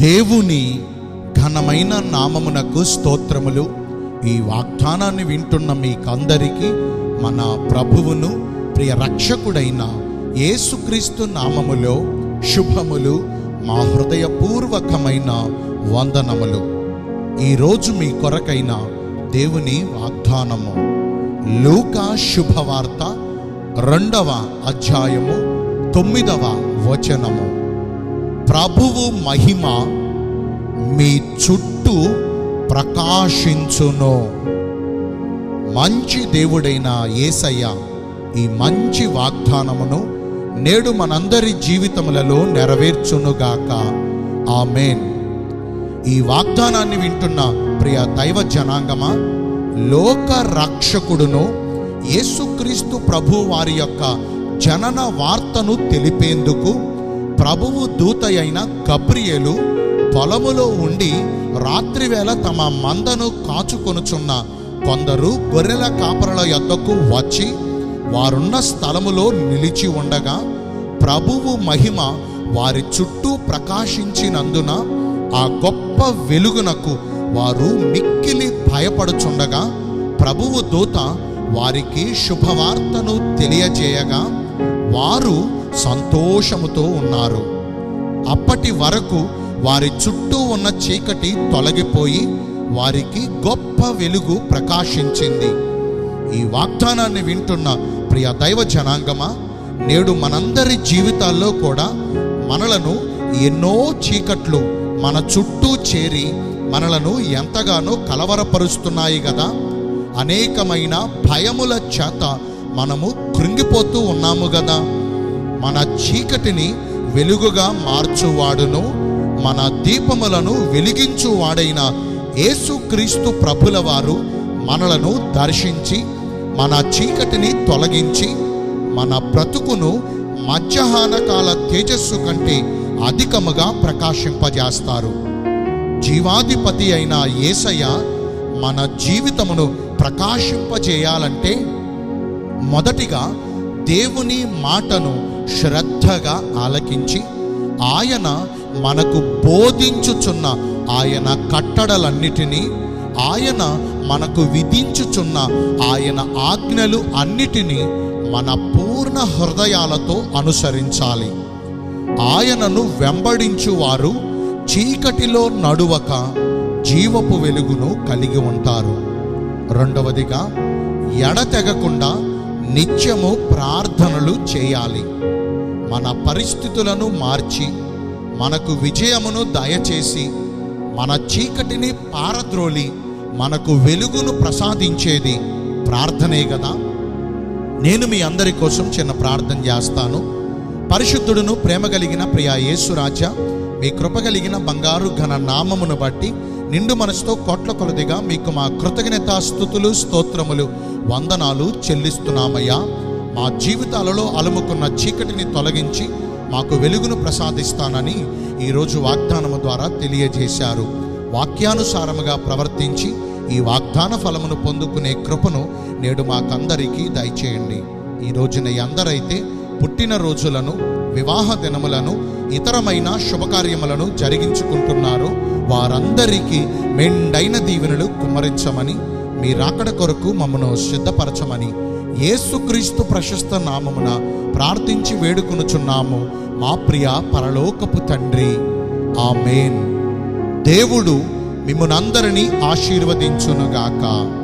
దేవుని ఘనమైన నామమునకు స్తోత్రములు ఈ వాగ్దానాన్ని వింటున్న మీకందరికీ మన ప్రభువును ప్రియ రక్షకుడైన యేసుక్రీస్తు నామములో శుభములు మా హృదయపూర్వకమైన వందనములు ఈరోజు మీ కొరకైన దేవుని వాగ్దానము లూకా శుభవార్త రెండవ అధ్యాయము తొమ్మిదవ వచనము ప్రభువు మహిమ మీ చుట్టూ ప్రకాశించును మంచి దేవుడైన యేసయ్య ఈ మంచి వాగ్దానమును నేడు మనందరి జీవితములలో నెరవేర్చునుగాక ఆమెన్ ఈ వాగ్దానాన్ని వింటున్న ప్రియ దైవ జనాంగమా లోక రక్షకుడును యేసుక్రీస్తు ప్రభు వారి యొక్క జనన వార్తను తెలిపేందుకు ప్రభువు దూత అయిన గబ్రియేలు పొలములో ఉండి రాత్రివేళ తమ మందను కాచుకొనుచున్న కొందరు గొర్రెల కాపరుల యొద్దకు వచ్చి వారున్న స్థలములో నిలిచి ఉండగా ప్రభువు మహిమ వారి చుట్టూ ప్రకాశించినందున ఆ గొప్ప వెలుగునకు వారు మిక్కిలి భయపడుచుండగా ప్రభువు దూత వారికి శుభవార్తను తెలియజేయగా వారు సంతోషముతో ఉన్నారు అప్పటి వరకు వారి చుట్టూ ఉన్న చీకటి తొలగిపోయి వారికి గొప్ప వెలుగు ప్రకాశించింది ఈ వాగ్దానాన్ని వింటున్న ప్రియ దైవ జనాంగమా నేడు మనందరి జీవితాల్లో కూడా మనలను ఎన్నో చీకట్లు మన చుట్టూ చేరి మనలను ఎంతగానో కలవరపరుస్తున్నాయి కదా అనేకమైన భయముల చేత మనము కృంగిపోతూ ఉన్నాము కదా మన చీకటిని వెలుగుగా మార్చువాడును మన దీపములను వెలిగించువాడైన యేసుక్రీస్తు ప్రభుల వారు మనలను దర్శించి మన చీకటిని తొలగించి మన బ్రతుకును మధ్యాహ్నకాల తేజస్సు కంటే అధికముగా ప్రకాశింపజేస్తారు జీవాధిపతి అయిన యేసయ్య మన జీవితమును ప్రకాశింపజేయాలంటే మొదటిగా దేవుని మాటను శ్రద్ధగా ఆలకించి ఆయన మనకు బోధించుచున్న ఆయన కట్టడలన్నిటినీ ఆయన మనకు విధించుచున్న ఆయన ఆజ్ఞలు అన్నిటినీ మన పూర్ణ హృదయాలతో అనుసరించాలి ఆయనను వెంబడించువారు చీకటిలో నడువక జీవపు వెలుగును కలిగి ఉంటారు రెండవదిగా ఎడతెగకుండా నిత్యము ప్రార్థనలు చేయాలి మన పరిస్థితులను మార్చి మనకు విజయమును దయచేసి మన చీకటిని పారద్రోలి మనకు వెలుగును ప్రసాదించేది ప్రార్థనే కదా నేను మీ అందరి కోసం చిన్న ప్రార్థన చేస్తాను పరిశుద్ధుడును ప్రేమ కలిగిన ప్రియా యేసురాజా మీ కృప కలిగిన బంగారు ఘన నామమును బట్టి నిండు మనసుతో కోట్ల కొలదిగా మీకు మా కృతజ్ఞత స్థుతులు స్తోత్రములు వందనాలు చెల్లిస్తున్నామయ్యా మా జీవితాలలో అలుముకున్న చీకటిని తొలగించి మాకు వెలుగును ప్రసాదిస్తానని ఈరోజు వాగ్దానము ద్వారా తెలియజేశారు వాక్యానుసారముగా ప్రవర్తించి ఈ వాగ్దాన ఫలమును పొందుకునే కృపను నేడు మాకందరికీ దయచేయండి ఈ రోజున ఎందరైతే పుట్టిన రోజులను వివాహ దినములను ఇతరమైన శుభకార్యములను జరిగించుకుంటున్నారో వారందరికీ మెండైన దీవెనలు కుమ్మరించమని మీ రాకడ కొరకు మమ్మను సిద్ధపరచమని యేసుక్రీస్తు ప్రశస్త నామమున ప్రార్థించి వేడుకొనుచున్నాము మా ప్రియ పరలోకపు తండ్రి ఆమెన్ దేవుడు మిమ్మునందరినీ ఆశీర్వదించునుగాక